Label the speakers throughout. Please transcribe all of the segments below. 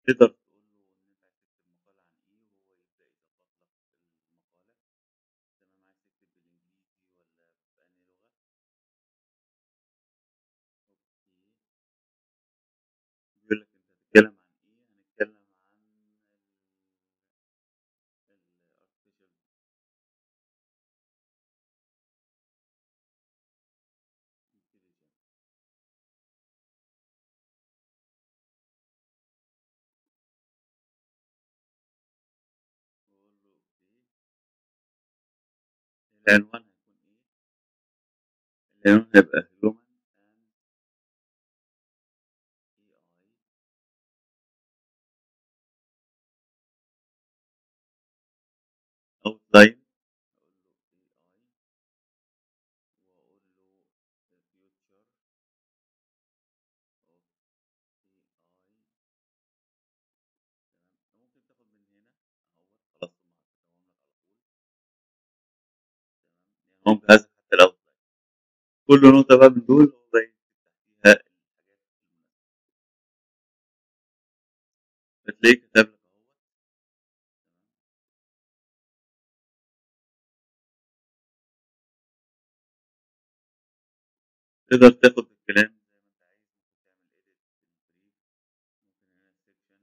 Speaker 1: تقدر تقول له إن أنت عايز تكتب مقالة عن إيه، وهو يبدأ يضبّط لك المقالة، تمام، عايز تكتب بالإنجليزي والّا بأنهي لغة؟ أوكي. بيقول لك أنت هتتكلم عن إيه، هنتكلم عن ال الartificial intelligence. واقول له أوكي. العنوان هيكون إيه؟ العنوان هيبقى human and AI outline أقول له AI وأقول له the future of AI تمام، أنت ممكن تاخد من هنا أهوّة خلاص هُم حطيتهم لك على طول. تمام، يعني هو مجهّز لك حتى الoutline كل نقطة بقى من دول هو بقى يكتب تحتيها الحاجات المناسبة. فتلاقيه كتب لك أهوّة. تمام. تقدر تاخد الكلام زي ما أنت عايز، ممكن تعمل edit للbrief ممكن هنا section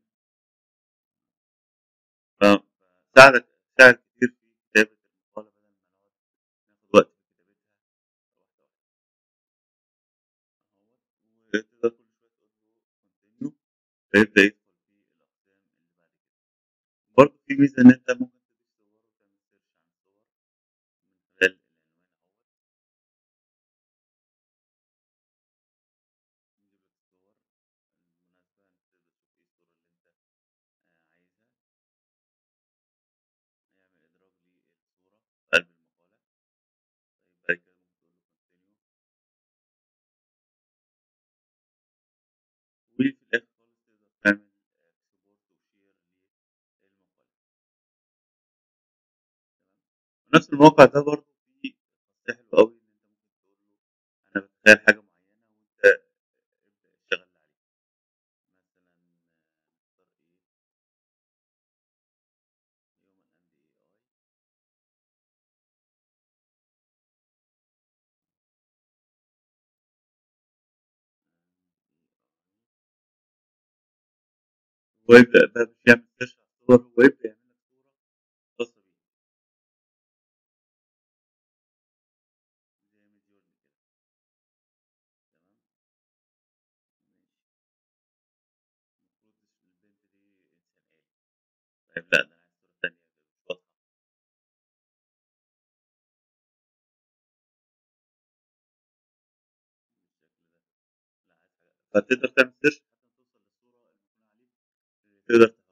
Speaker 1: ف فساعدك ساعد كتير في كتابة المقالة بدل ما نقعد ناخد وقت في كتابتها واحدة واحدة. أهوّة، وتقدر كل شوية تقول له continue فيبدأ يدخل في الأقسام اللي بعد كده. برضه في ميزة إن أنت ممكن تضيف صور وتعمل search عن الصور من خلال العنوان أهوّة. يجيب لك الصور المناسبة، أنت تقدر تشوف إيه الصورة اللي أنت آآ عايزها. هيعمل إدراج للصورة في قلب المقالة. طيب بعد كده ممكن تقول له continue. وفي الآخر خالص تقدر تعمل export وshare للمقالة. تمام، ونفس الموقع ده برضه فيه خاصية حلوة أوي إن أنت ممكن تقول له أنا باتخيل حاجة معينة وأنت ابدأ اشتغل لي عليها. مثلًا نختار إيه؟ human and AI. and AI. ويبدأ بقى يعمل search على الصور ويبدأ يعمل لك صورة خاصة بيه. زي midjourney كده. تمام. ماشي. المفروض الس البنت دي إنسان آلي. طيب لأ، ده أنا عايز صورة تانية مش واضحة. بالشكل ده. لأ، عايز حاجة فتقدر تعمل search لحد ما توصل للصورة المثالية عليك، تقدر